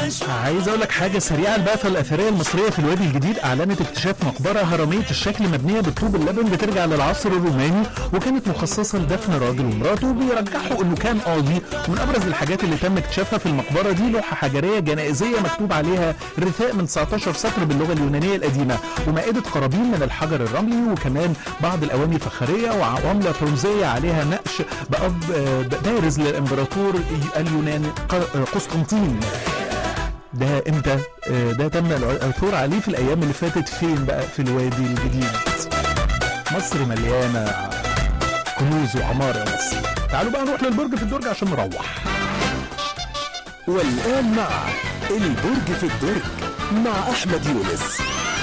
عايز اقول لك حاجه سريعه البعثه الاثريه المصريه في الوادي الجديد اعلنت اكتشاف مقبره هرميه الشكل مبنيه بالطوب اللبن بترجع للعصر الروماني وكانت مخصصه لدفن راجل ومراته وبيرجحوا انه كان قاضي ومن ابرز الحاجات اللي تم اكتشافها في المقبره دي لوحه حجريه جنائزيه مكتوب عليها رثاء من 19 سطر باللغه اليونانيه القديمه ومائده قرابين من الحجر الرملي وكمان بعض الاواني فخاريه وعوامله برونزيه عليها نقش بأب بارز للامبراطور اليوناني ق- قسطنطين ده امتى؟ آه، ده تم العثور عليه في الايام اللي فاتت فين بقى؟ في الوادي الجديد. مصر مليانه كنوز وعمار يا مصر. تعالوا بقى نروح للبرج في الدرج عشان نروح. والآن مع البرج في الدرج مع أحمد يونس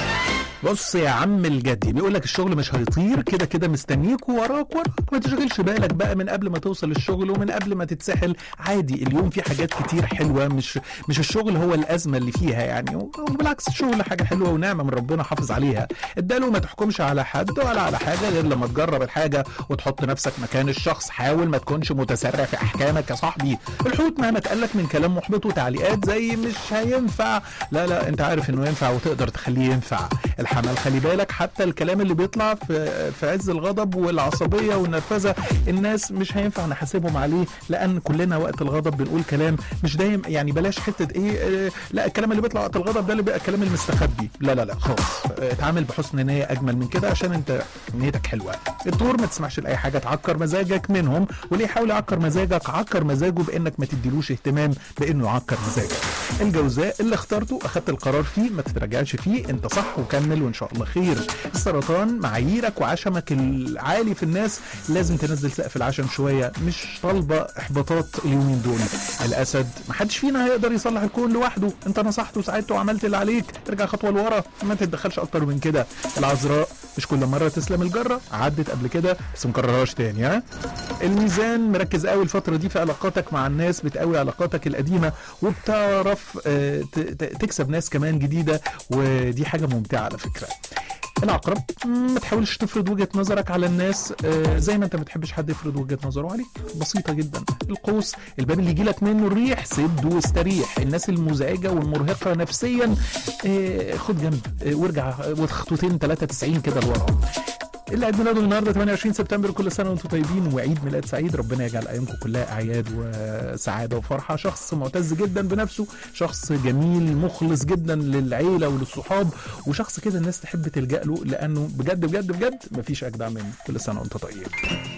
بص يا عم الجدي بيقول لك الشغل مش هيطير كده كده مستنيك وراك وراك ما تشغلش بالك بقى من قبل ما توصل الشغل ومن قبل ما تتسحل عادي اليوم في حاجات كتير حلوه مش مش الشغل هو الازمه اللي فيها يعني وبالعكس الشغل حاجه حلوه ونعمه من ربنا حافظ عليها اداله ما تحكمش على حد ولا على حاجه غير لما تجرب الحاجه وتحط نفسك مكان الشخص حاول ما تكونش متسرع في احكامك يا صاحبي الحوت مهما اتقالك من كلام محبط وتعليقات زي مش هينفع لا لا انت عارف انه ينفع وتقدر تخليه ينفع الحمل خلي بالك حتى الكلام اللي بيطلع في في عز الغضب والعصبيه والنرفزه الناس مش هينفع نحاسبهم عليه لان كلنا وقت الغضب بنقول كلام مش دايم يعني بلاش حته ايه اه لا الكلام اللي بيطلع وقت الغضب ده اللي بيبقى الكلام المستخبي لا لا لا خالص اه، اتعامل بحسن نيه اجمل من كده عشان انت نيتك حلوه الدور ما تسمعش لاي حاجه تعكر مزاجك منهم واللي يحاول يعكر مزاجك عكر مزاجه بانك ما تديلوش اهتمام بانه يعكر مزاجك الجوزاء اللي اخترته اخدت القرار فيه ما تتراجعش فيه انت صح وكمل وان شاء الله خير السرطان معاييرك وعشمك العالي في الناس لازم تنزل سقف العشم شويه مش طالبه احباطات اليومين دول الاسد ما حدش فينا هيقدر يصلح الكون لوحده انت نصحت وساعدت وعملت اللي عليك ارجع خطوه لورا ما تتدخلش اكتر من كده العذراء مش كل مره تسلم الجره عدت قبل كده بس مكررهاش تاني ها الميزان مركز قوي الفتره دي في علاقاتك مع الناس بتقوي علاقاتك القديمه وبتعرف آه، ت- ت- تكسب ناس كمان جديده ودي حاجه ممتعه على فكره العقرب مم، ما تحاولش تفرض وجهه نظرك على الناس آه، زي ما انت ما بتحبش حد يفرض وجهه نظره عليك بسيطه جدا القوس الباب اللي يجيلك منه الريح سد واستريح الناس المزعجه والمرهقه نفسيا آه، خد جنب آه، وارجع آه، خطوتين 93 كده لورا اللي عيد ميلاده النهارده 28 سبتمبر كل سنه وانتم طيبين وعيد ميلاد سعيد ربنا يجعل ايامكم كلها اعياد وسعاده وفرحه شخص معتز جدا بنفسه شخص جميل مخلص جدا للعيله وللصحاب وشخص كده الناس تحب تلجا له لانه بجد بجد بجد مفيش اجدع منه كل سنه وانت طيب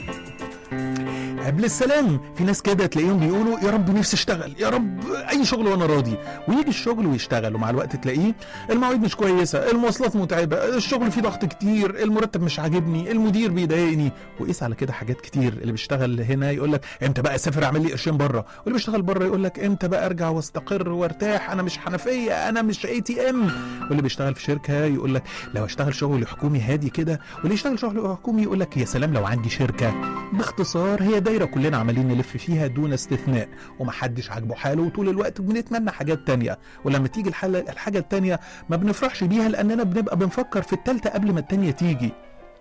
قبل السلام في ناس كده تلاقيهم بيقولوا يا رب نفسي اشتغل يا رب اي شغل وانا راضي ويجي الشغل ويشتغل ومع الوقت تلاقيه المواعيد مش كويسه المواصلات متعبه الشغل فيه ضغط كتير المرتب مش عاجبني المدير بيضايقني وقيس على كده حاجات كتير اللي بيشتغل هنا يقول لك امتى بقى اسافر اعمل لي قرشين بره واللي بيشتغل بره يقول لك امتى بقى ارجع واستقر وارتاح انا مش حنفيه انا مش اي تي ام واللي بيشتغل في شركه يقول لك لو اشتغل شغل حكومي هادي كده واللي يشتغل شغل حكومي يقول لك يا سلام لو عندي شركه باختصار هي دايره كلنا عمالين نلف فيها دون استثناء ومحدش عاجبه حاله وطول الوقت بنتمنى حاجات تانية ولما تيجي الحاله الحاجه التانية ما بنفرحش بيها لاننا بنبقى بنفكر في التالتة قبل ما التانية تيجي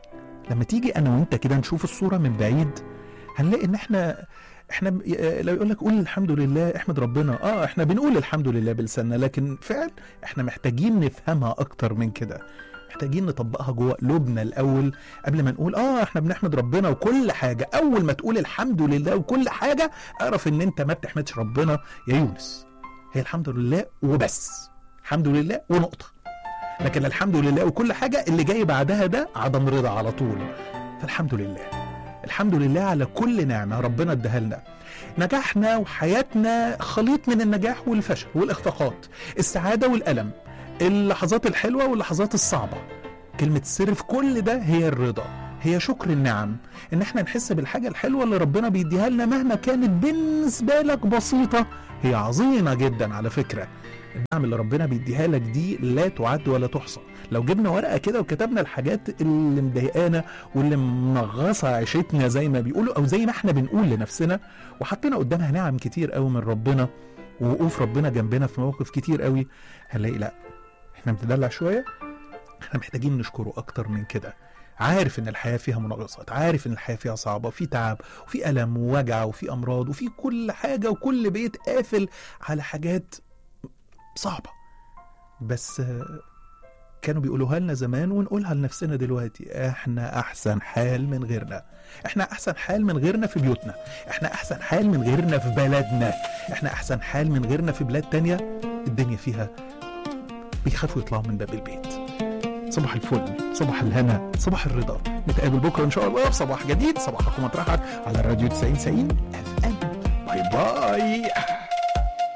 لما تيجي انا وانت كده نشوف الصوره من بعيد هنلاقي ان احنا احنا ب- ي- لو يقول لك قول الحمد لله احمد ربنا اه احنا بنقول الحمد لله بلساننا لكن فعل احنا محتاجين نفهمها اكتر من كده محتاجين نطبقها جوه قلوبنا الاول قبل ما نقول اه احنا بنحمد ربنا وكل حاجه اول ما تقول الحمد لله وكل حاجه اعرف ان انت ما بتحمدش ربنا يا يونس هي الحمد لله وبس الحمد لله ونقطه لكن الحمد لله وكل حاجه اللي جاي بعدها ده عدم رضا على طول فالحمد لله الحمد لله على كل نعمه ربنا اداها لنا نجاحنا وحياتنا خليط من النجاح والفشل والاخفاقات السعاده والالم اللحظات الحلوه واللحظات الصعبه كلمه السر في كل ده هي الرضا هي شكر النعم ان احنا نحس بالحاجه الحلوه اللي ربنا بيديها لنا مهما كانت بالنسبه لك بسيطه هي عظيمه جدا على فكره النعم اللي ربنا بيديها لك دي لا تعد ولا تحصى لو جبنا ورقه كده وكتبنا الحاجات اللي مضايقانا واللي منغصه عيشتنا زي ما بيقولوا او زي ما احنا بنقول لنفسنا وحطينا قدامها نعم كتير قوي من ربنا ووقوف ربنا جنبنا في مواقف كتير قوي هنلاقي لا احنا بندلع شويه احنا محتاجين نشكره اكتر من كده عارف ان الحياه فيها منغصات عارف ان الحياه فيها صعبه وفي تعب وفي الم ووجع وفي امراض وفي كل حاجه وكل بيت قافل على حاجات صعبه بس آه، كانوا بيقولوها لنا زمان ونقولها لنفسنا دلوقتي احنا احسن حال من غيرنا احنا احسن حال من غيرنا في بيوتنا احنا احسن حال من غيرنا في بلدنا احنا احسن حال من غيرنا في بلاد تانية الدنيا فيها بيخافوا يطلعوا من باب البيت صباح الفل صباح الهنا صباح الرضا نتقابل بكره ان شاء الله في صباح جديد صباحكم مطرحك على الراديو 90 90 اف ام باي باي